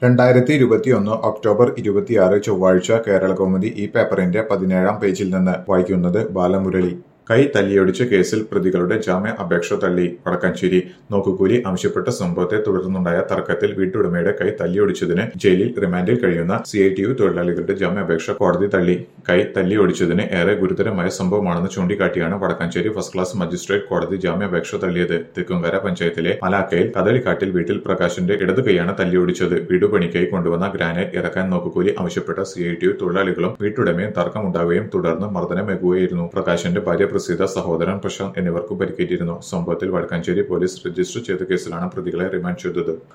രണ്ടായിരത്തി ഇരുപത്തിയൊന്ന് ഒക്ടോബർ ഇരുപത്തിയാറ് ചൊവ്വാഴ്ച കേരളകൗമുദി ഈ പേപ്പറിന്റെ പതിനേഴാം പേജിൽ നിന്ന് വായിക്കുന്നത് ബാലമുരളി കൈ തല്ലിയൊടിച്ച കേസിൽ പ്രതികളുടെ ജാമ്യ അപേക്ഷ തള്ളി വടക്കഞ്ചേരി നോക്കുകൂലി ആവശ്യപ്പെട്ട സംഭവത്തെ തുടർന്നുണ്ടായ തർക്കത്തിൽ വീട്ടുടമയുടെ കൈ തല്ലിയൊടിച്ചതിന് ജയിലിൽ റിമാൻഡിൽ കഴിയുന്ന സി ഐ ടി യു തൊഴിലാളികളുടെ ജാമ്യാപേക്ഷ കോടതി തള്ളി കൈ തല്ലിയൊടിച്ചതിന് ഏറെ ഗുരുതരമായ സംഭവമാണെന്ന് ചൂണ്ടിക്കാട്ടിയാണ് വടക്കഞ്ചേരി ഫസ്റ്റ് ക്ലാസ് മജിസ്ട്രേറ്റ് കോടതി ജാമ്യാപേക്ഷ തള്ളിയത് തെക്കുംകര പഞ്ചായത്തിലെ മലാക്കയിൽ കദളിക്കാട്ടിൽ വീട്ടിൽ പ്രകാശിന്റെ ഇടതു കൈയാണ് തല്ലിയൊടിച്ചത് വീടുപണിക്കായി കൊണ്ടുവന്ന ഗ്രാനൈറ്റ് ഇറക്കാൻ നോക്കുകൂലി ആവശ്യപ്പെട്ട സി ഐ ടി യു തൊഴിലാളികളും വീട്ടുടമയും തർക്കമുണ്ടാവുകയും തുടർന്ന് മർദ്ദനമേകുകയായിരുന്നു പ്രകാശിന്റെ ഭാര്യ പ്രസീത സഹോദരൻ പ്രശാന്ത് എന്നിവർക്കും പരിക്കേറ്റിരുന്നു സംഭവത്തിൽ വടക്കാഞ്ചേരി പോലീസ് രജിസ്റ്റർ ചെയ്ത കേസിലാണ് പ്രതികളെ റിമാൻഡ് ചെയ്തത്